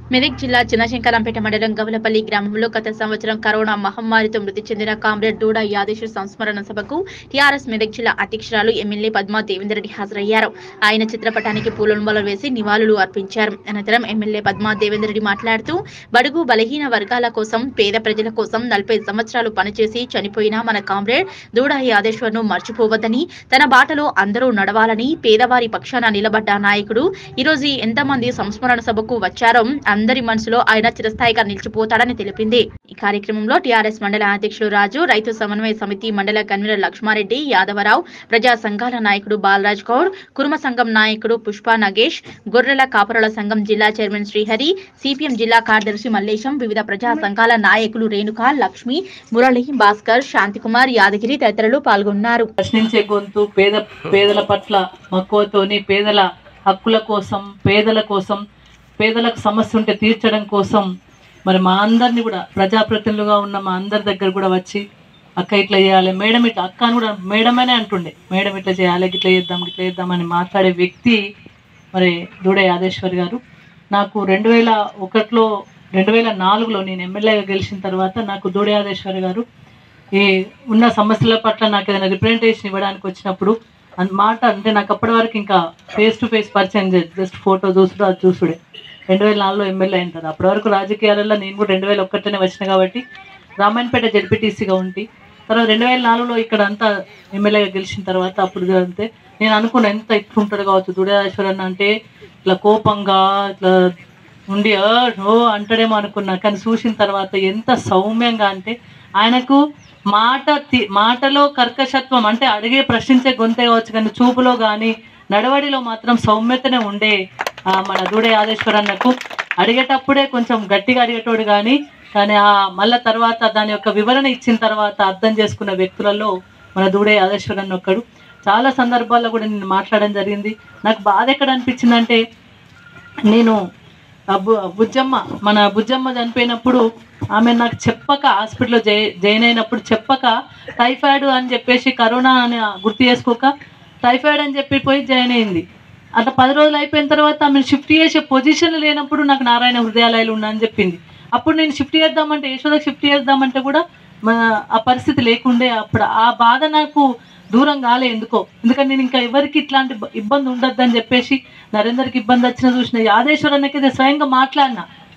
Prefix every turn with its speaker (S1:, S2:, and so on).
S1: మెదక్ జిల్లా చిన్నశంకరంపేట మండలం గవలపల్లి గ్రామంలో గత సంవత్సరం కరోనా మహమ్మారితో మృతి చెందిన కామ్రేడ్ దూడ యాదేశ్వర్ సంస్మరణ సభకు టీఆర్ఎస్ మెదక్ జిల్లా అధ్యక్షురాలు ఎమ్మెల్యే పద్మా దేవేందర్ రెడ్డి హాజరయ్యారు ఆయన చిత్రపటానికి పూలమాలలు వేసి నివాళులు అర్పించారు అనంతరం ఎమ్మెల్యే పద్మా దేవేందర్ రెడ్డి మాట్లాడుతూ బడుగు బలహీన వర్గాల కోసం పేద ప్రజల కోసం నలభై సంవత్సరాలు పనిచేసి చనిపోయిన మన కామ్రేడ్ దూడ యాదేశ్వర్ ను మర్చిపోవద్దని తన బాటలో అందరూ నడవాలని పేదవారి పక్షాన నిలబడ్డ నాయకుడు ఈరోజు ఎంతమంది సంస్మరణ సభకు వచ్చారో అందరి మనసులో ఆయన చిరస్థాయిగా నిలిచిపోతాడని తెలిపింది ఈ కార్యక్రమంలో టీఆర్ఎస్ మండల అధ్యక్షులు రాజు రైతు సమన్వయ సమితి మండల కన్వీనర్ లక్ష్మారెడ్డి యాదవరావు ప్రజా సంఘాల నాయకుడు బాలరాజ్ గౌడ్ కుర్మ సంఘం నాయకుడు పుష్ప నగేష్ గొర్రెల కాపురల సంఘం జిల్లా చైర్మన్ శ్రీహరి సిపిఎం జిల్లా కార్యదర్శి మల్లేశం వివిధ ప్రజా సంఘాల నాయకులు రేణుక లక్ష్మి మురళి భాస్కర్ శాంతికుమార్ యాదగిరి తదితరులు పాల్గొన్నారు
S2: ప్రశ్నించే గొంతు పేద పేదల పట్ల మక్కువతోని పేదల హక్కుల కోసం పేదల కోసం పేదలకు సమస్య ఉంటే తీర్చడం కోసం మరి మా అందరిని కూడా ప్రజాప్రతినిధులుగా ఉన్న మా అందరి దగ్గర కూడా వచ్చి అక్క ఇట్లా చేయాలి మేడం ఇట్లా అక్క అని కూడా మేడం అనే అంటుండే మేడం ఇట్లా చేయాలి ఇట్లా చేద్దాం ఇట్లా చేద్దాం అని మాట్లాడే వ్యక్తి మరి దూడ యాదేశ్వర్ గారు నాకు రెండు వేల ఒకటిలో రెండు వేల నాలుగులో నేను ఎమ్మెల్యేగా గెలిచిన తర్వాత నాకు దూడ యాదేశ్వర్ గారు ఈ ఉన్న సమస్యల పట్ల నాకు ఏదైనా రిప్రజెంటేషన్ ఇవ్వడానికి వచ్చినప్పుడు అన్ మాట అంటే నాకు అప్పటి వరకు ఇంకా ఫేస్ టు ఫేస్ పరిచయం చేయదు జస్ట్ ఫోటో చూసుడు అది చూసుడే రెండు వేల నాలుగులో ఎమ్మెల్యే అయిన తర్వాత అప్పటి వరకు రాజకీయాలలో నేను కూడా రెండు వేల ఒకటిలోనే వచ్చిన కాబట్టి రామాయణపేట జడ్పీటీసీగా ఉండి తర్వాత రెండు వేల నాలుగులో ఇక్కడ అంతా ఎమ్మెల్యేగా గెలిచిన తర్వాత అప్పుడు అంతే నేను అనుకున్న ఎంత ఇట్లుంటాడు కావచ్చు దుర్యాశ్వర్ అన్న అంటే ఇట్లా కోపంగా ఇట్లా ఉండి "ఆ, ఓ అంటాడేమో అనుకున్నా కానీ చూసిన తర్వాత ఎంత సౌమ్యంగా అంటే ఆయనకు మాట తి- మాటలో కర్కశత్వం అంటే అడిగే ప్రశ్నించే గొంతే కావచ్చు కానీ చూపులో కానీ నడవడిలో మాత్రం సౌమ్యతనే ఉండే ఆ, మన దూడే ఆదేశ్వరన్నకు అడిగేటప్పుడే కొంచెం గట్టిగా అడిగేటోడు కానీ కానీ ఆ మళ్ళా తర్వాత దాని యొక్క వివరణ ఇచ్చిన తర్వాత అర్థం చేసుకున్న వ్యక్తులలో మన దూడే ఆదేశ్వరన్న ఒక్కడు చాలా సందర్భాల్లో కూడా నేను మాట్లాడడం జరిగింది నాకు బాధ ఎక్కడ అనిపించిందంటే నేను ఆ బు- బుజ్జమ్మ మన బుజ్జమ్మ చనిపోయినప్పుడు ఆమె నాకు చెప్పక హాస్పిటల్లో జై జాయిన్ అయినప్పుడు చెప్పక టైఫాయిడ్ అని చెప్పేసి కరోనా అని గుర్తు చేసుకోక టైఫాయిడ్ అని చెప్పి పోయి జాయిన్ అయింది అట్లా పది రోజులు అయిపోయిన తర్వాత ఆమెను షిఫ్ట్ చేసే పొజిషన్ లేనప్పుడు నాకు నారాయణ హృదయాలయాలు ఉందని చెప్పింది అప్పుడు నేను షిఫ్ట్ చేద్దామంటే యశోదకి షిఫ్ట్ చేద్దామంటే కూడా మా- ఆ పరిస్థితి లేకుండే అప్పుడు ఆ బాధ నాకు దూరం కాలే ఎందుకో ఎందుకంటే నేను ఇంకా ఎవరికి ఇట్లాంటి బ- ఇబ్బంది ఉండొద్దని చెప్పేసి నరేందర్కి ఇబ్బంది వచ్చినా చూసిన యాదేశ్వర్ అన్నకైతే స్వయంగా మాట్లాడినా